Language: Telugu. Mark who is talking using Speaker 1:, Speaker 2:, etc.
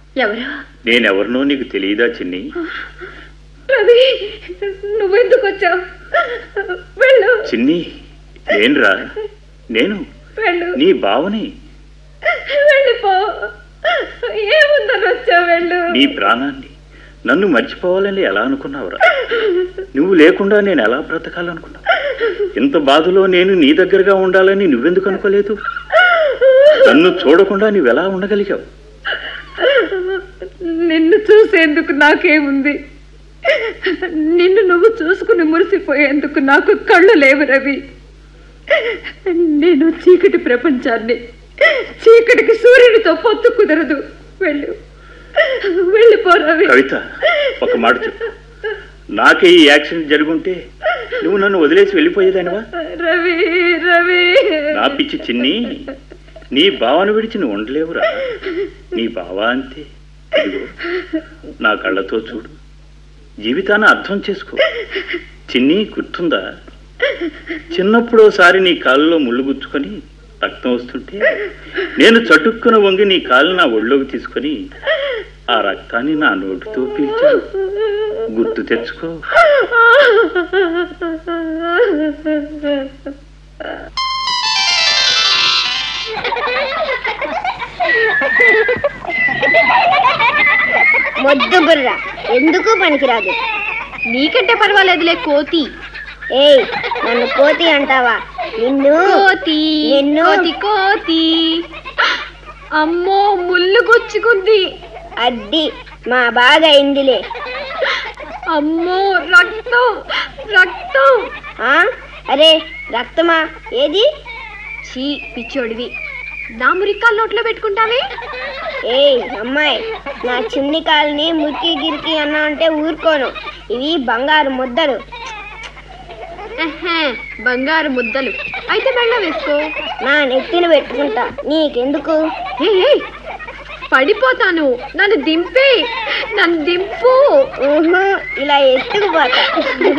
Speaker 1: ఎవరు
Speaker 2: నేనెవరినో నీకు తెలియదా చిన్ని
Speaker 1: రవి నువ్వెందుకు వచ్చావు వెళ్ళు
Speaker 2: చిన్ని నేనురా నేను
Speaker 1: వెళ్ళు
Speaker 2: నీ బావని
Speaker 1: వెళ్ళిపో ఏముందని వచ్చావు వెళ్ళు
Speaker 2: నీ ప్రాణాన్ని నన్ను మర్చిపోవాలని ఎలా అనుకున్నావురా నువ్వు లేకుండా నేను ఎలా బ్రతకాలనుకున్నావు ఇంత బాధలో నేను నీ దగ్గరగా ఉండాలని నువ్వెందుకు అనుకోలేదు నన్ను చూడకుండా నువ్వెలా ఉండగలిగావు
Speaker 1: నిన్ను చూసేందుకు నాకేముంది నిన్ను నువ్వు చూసుకుని మురిసిపోయేందుకు నాకు కళ్ళు లేవు రవి నేను చీకటి ప్రపంచాన్ని చీకటికి సూర్యుడితో పొత్తు కుదరదు వెళ్ళు వెళ్ళిపో రవి
Speaker 2: కవిత ఒక మాట చెప్పు నాకే ఈ యాక్సిడెంట్ జరుగుంటే నువ్వు నన్ను వదిలేసి వెళ్ళిపోయేదానివా
Speaker 1: రవి రవి
Speaker 2: నా పిచ్చి చిన్ని నీ బావను విడిచి నువ్వు ఉండలేవురా నీ బావ అంతే ఇదిగో నా కళ్ళతో చూడు జీవితాన్ని అర్థం చేసుకో చిన్ని గుర్తుందా చిన్నప్పుడోసారి నీ కాళ్ళలో ముళ్ళు గుచ్చుకొని రక్తం వస్తుంటే నేను చటుక్కున వంగి నీ కాలు నా ఒళ్ళోకి తీసుకొని ఆ రక్తాన్ని నా నోటితో పీల్చాను గుర్తు తెచ్చుకో
Speaker 3: మొద్దు బుర్ర ఎందుకు పనికిరాదు
Speaker 1: నీకంటే పర్వాలేదులే కోతి
Speaker 3: ఏయ్ నన్ను కోతి అంటావా నిన్ను
Speaker 1: కోతి
Speaker 3: నిన్ను
Speaker 1: కోతి కోతి అమ్మో ముళ్ళు గుచ్చుకుంది
Speaker 3: అద్ది మా బాగా అయిందిలే
Speaker 1: అమ్మో రక్తం రక్తం
Speaker 3: ఆ అరే రక్తమా ఏది
Speaker 1: చీ పిచ్చోడివి నా మురికాలు నోట్లో పెట్టుకుంటావే
Speaker 3: ఏయ్ అమ్మాయి నా చిన్ని కాల్ని మురికి గిరికి అన్నా అంటే ఊరుకోను ఇవి బంగారు ముద్దలు
Speaker 1: ఎహే, బంగారు ముద్దలు అయితే మెళ్ళ వేసుకో
Speaker 3: నా నెత్తిన పెట్టుకుంటా నీకెందుకు
Speaker 1: ఏయ్, ఏయ్, పడిపోతాను నన్ను దింపే నన్ను దింపు
Speaker 3: ఊహు, ఇలా ఎత్తుకుపోతా